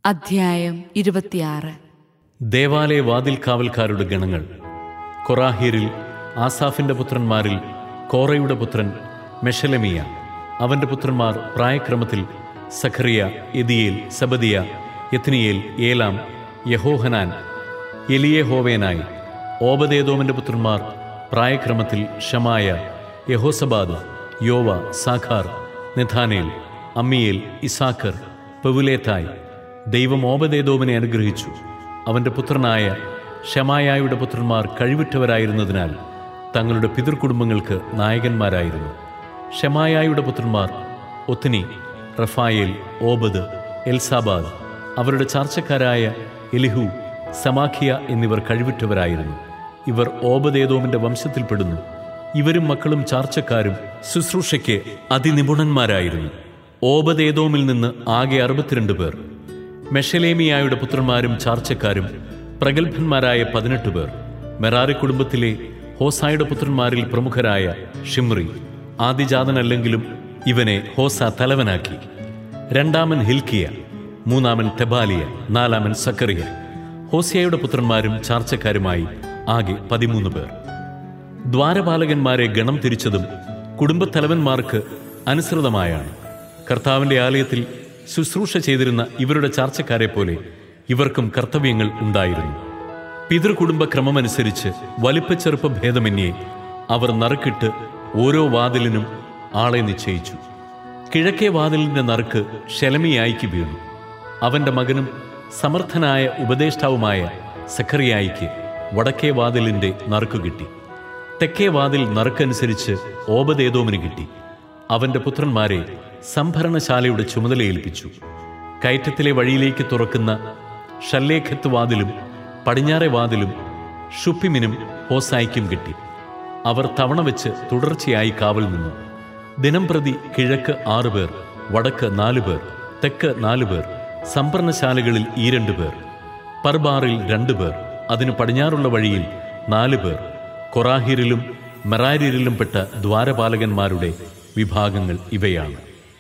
അധ്യായം ഇരുപത്തിയാറ് ദേവാലയ വാതിൽ കാവൽക്കാരുടെ ഗണങ്ങൾ കൊറാഹീരിൽ ആസാഫിന്റെ പുത്രന്മാരിൽ കോറയുടെ പുത്രൻ മെഷലമിയ അവന്റെ പുത്രന്മാർ പ്രായക്രമത്തിൽ സഖറിയ എദിയേൽ സബദിയ യത്നിയേൽ ഏലാം യഹോഹനാൻ എലിയേഹോവേനായി ഓബദേദോമിന്റെ പുത്രന്മാർ പ്രായക്രമത്തിൽ ഷമായ യഹോസബാദ് യോവ സാഖാർ നെഥാനേൽ അമ്മിയേൽ ഇസാക്കർ പെവുലേത്തായ് ദൈവം ഓബദേദോമിനെ അനുഗ്രഹിച്ചു അവന്റെ പുത്രനായ ഷമായായുടെ പുത്രന്മാർ കഴിവുറ്റവരായിരുന്നതിനാൽ തങ്ങളുടെ പിതൃകുടുംബങ്ങൾക്ക് നായകന്മാരായിരുന്നു ഷമായായുടെ പുത്രന്മാർ ഒത്തിനി റഫായേൽ ഓബദ് എൽസാബാദ് അവരുടെ ചാർച്ചക്കാരായ എലിഹു സമാഖിയ എന്നിവർ കഴിവുറ്റവരായിരുന്നു ഇവർ ഓബദേദോമിന്റെ വംശത്തിൽപ്പെടുന്നു ഇവരും മക്കളും ചാർച്ചക്കാരും ശുശ്രൂഷയ്ക്ക് അതിനിപുണന്മാരായിരുന്നു ഓബദേദോമിൽ നിന്ന് ആകെ അറുപത്തിരണ്ട് പേർ മെഷലേമിയായുടെ പുത്രന്മാരും ചാർച്ചക്കാരും പ്രഗത്ഭന്മാരായ പതിനെട്ട് പേർ മെറാറി കുടുംബത്തിലെ ഹോസായുടെ പുത്രന്മാരിൽ പ്രമുഖരായ ഷിമ്രി ആദിജാതനല്ലെങ്കിലും ഇവനെ ഹോസ തലവനാക്കി രണ്ടാമൻ ഹിൽക്കിയ മൂന്നാമൻ തെബാലിയ നാലാമൻ സക്കറിയ ഹോസിയയുടെ പുത്രന്മാരും ചാർച്ചക്കാരുമായി ആകെ പതിമൂന്ന് പേർ ദ്വാരപാലകന്മാരെ ഗണം തിരിച്ചതും കുടുംബത്തലവന്മാർക്ക് അനുസൃതമായാണ് കർത്താവിന്റെ ആലയത്തിൽ ശുശ്രൂഷ ചെയ്തിരുന്ന ഇവരുടെ ചാർച്ചക്കാരെ പോലെ ഇവർക്കും കർത്തവ്യങ്ങൾ ഉണ്ടായിരുന്നു പിതൃകുടുംബ ക്രമമനുസരിച്ച് വലിപ്പച്ചെറുപ്പ ഭേദമന്യേ അവർ നറുക്കിട്ട് ഓരോ വാതിലിനും ആളെ നിശ്ചയിച്ചു കിഴക്കേ വാതിലിന്റെ നറുക്ക് ഷെലമിയായിക്ക് വീണു അവന്റെ മകനും സമർത്ഥനായ ഉപദേഷ്ടാവുമായ സഖറിയായിക്ക് വടക്കേ വാതിലിന്റെ നറുക്ക് കിട്ടി തെക്കേ വാതിൽ നറുക്കനുസരിച്ച് ഓപദേദോമിന് കിട്ടി അവന്റെ പുത്രന്മാരെ സംഭരണശാലയുടെ ചുമതല ഏൽപ്പിച്ചു കയറ്റത്തിലെ വഴിയിലേക്ക് തുറക്കുന്ന ഷല്ലേഖത്ത് വാതിലും പടിഞ്ഞാറെ വാതിലും ഷുപ്പിമിനും ഹോസായിക്കും കിട്ടി അവർ തവണ വെച്ച് തുടർച്ചയായി കാവൽ നിന്നു ദിനം പ്രതി കിഴക്ക് ആറു പേർ വടക്ക് നാലു പേർ തെക്ക് നാലു പേർ സംഭരണശാലകളിൽ ഈ രണ്ടു പേർ പർബാറിൽ രണ്ടു പേർ അതിന് പടിഞ്ഞാറുള്ള വഴിയിൽ നാലു പേർ കൊറാഹിരിലും മെറാരിരിലും പെട്ട ദ്വാരപാലകന്മാരുടെ വിഭാഗങ്ങൾ ഇവയാണ്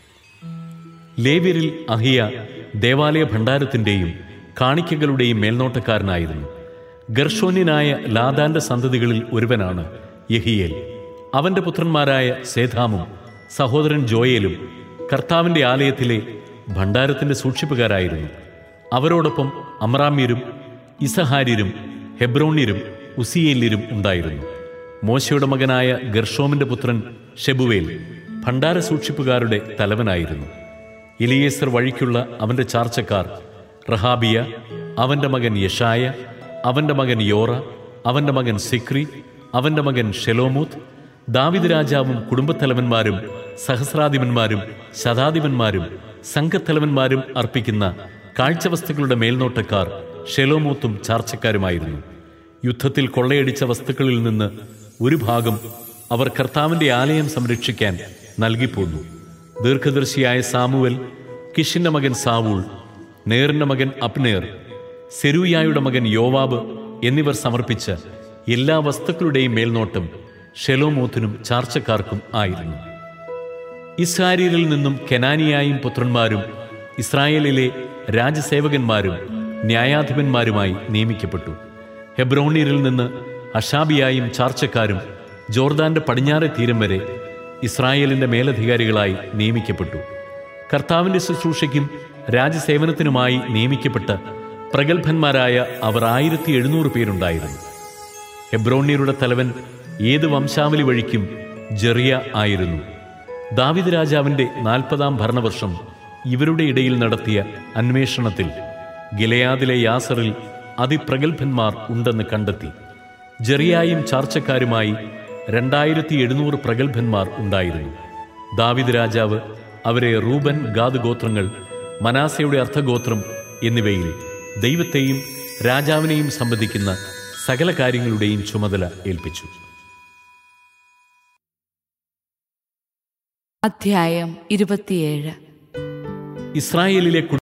ലേവ്യരിൽ അഹിയ ദേവാലയ ഭണ്ഡാരത്തിന്റെയും കാണിക്കകളുടെയും മേൽനോട്ടക്കാരനായിരുന്നു ഗർഷോന്യനായ ലാദാന്റെ സന്തതികളിൽ ഒരുവനാണ് യഹിയേൽ അവന്റെ പുത്രന്മാരായ സേധാമും സഹോദരൻ ജോയേലും കർത്താവിന്റെ ആലയത്തിലെ ഭണ്ഡാരത്തിന്റെ സൂക്ഷിപ്പുകാരായിരുന്നു അവരോടൊപ്പം അമ്രാമ്യരും ഇസഹാര്യരും ഹെബ്രോണ്യരും ഉസിയേല്യരും ഉണ്ടായിരുന്നു മോശയുടെ മകനായ ഗർഷോമിന്റെ പുത്രൻ ഷെബുവേൽ ഭണ്ഡാര സൂക്ഷിപ്പുകാരുടെ തലവനായിരുന്നു ഇലിയേസർ വഴിക്കുള്ള അവന്റെ ചാർച്ചക്കാർ റഹാബിയ അവന്റെ മകൻ യഷായ അവന്റെ മകൻ യോറ അവന്റെ മകൻ സിക്രി അവന്റെ മകൻ ഷെലോമൂത്ത് ദാവിദ് രാജാവും കുടുംബത്തലവന്മാരും സഹസ്രാധിപന്മാരും ശതാധിപന്മാരും സംഘത്തലവന്മാരും അർപ്പിക്കുന്ന കാഴ്ചവസ്തുക്കളുടെ മേൽനോട്ടക്കാർ ഷെലോമൂത്തും ചാർച്ചക്കാരുമായിരുന്നു യുദ്ധത്തിൽ കൊള്ളയടിച്ച വസ്തുക്കളിൽ നിന്ന് ഒരു ഭാഗം അവർ കർത്താവിന്റെ ആലയം സംരക്ഷിക്കാൻ നൽകിപ്പോന്നു ദീർഘദർശിയായ സാമുവൽ കിഷിന്റെ മകൻ സാവൂൾ നേറിന്റെ മകൻ അപ്നേർ സെരൂയായുടെ മകൻ യോവാബ് എന്നിവർ സമർപ്പിച്ച എല്ലാ വസ്തുക്കളുടെയും മേൽനോട്ടം ഷെലോമൂത്തിനും ചാർച്ചക്കാർക്കും ആയിരുന്നു ഇസ്രായേലിൽ നിന്നും കെനാനിയായും പുത്രന്മാരും ഇസ്രായേലിലെ രാജസേവകന്മാരും ന്യായാധിപന്മാരുമായി നിയമിക്കപ്പെട്ടു ഹെബ്രോണിയരിൽ നിന്ന് അഷാബിയായും ചാർച്ചക്കാരും ജോർദാന്റെ പടിഞ്ഞാറെ തീരം വരെ ഇസ്രായേലിന്റെ മേലധികാരികളായി നിയമിക്കപ്പെട്ടു കർത്താവിന്റെ ശുശ്രൂഷയ്ക്കും രാജസേവനത്തിനുമായി നിയമിക്കപ്പെട്ട പ്രഗത്ഭന്മാരായ അവർ ആയിരത്തി എഴുന്നൂറ് പേരുണ്ടായിരുന്നു ഹെബ്രോണ്യരുടെ തലവൻ ഏത് വംശാവലി വഴിക്കും ജെറിയ ആയിരുന്നു ദാവിദ് രാജാവിന്റെ നാൽപ്പതാം ഭരണവർഷം ഇവരുടെ ഇടയിൽ നടത്തിയ അന്വേഷണത്തിൽ ഗിലയാദിലെ യാസറിൽ അതിപ്രഗത്ഭന്മാർ ഉണ്ടെന്ന് കണ്ടെത്തി ജെറിയായും ചാർച്ചക്കാരുമായി രണ്ടായിരത്തി എഴുന്നൂറ് പ്രഗത്ഭന്മാർ ഉണ്ടായിരുന്നു ദാവിദ് രാജാവ് അവരെ റൂബൻ ഗാദ് ഗോത്രങ്ങൾ മനാസയുടെ അർത്ഥഗോത്രം എന്നിവയിൽ ദൈവത്തെയും രാജാവിനെയും സംബന്ധിക്കുന്ന സകല കാര്യങ്ങളുടെയും ചുമതല ഏൽപ്പിച്ചു അധ്യായം ഇരുപത്തിയേഴ് ഇസ്രായേലിലെ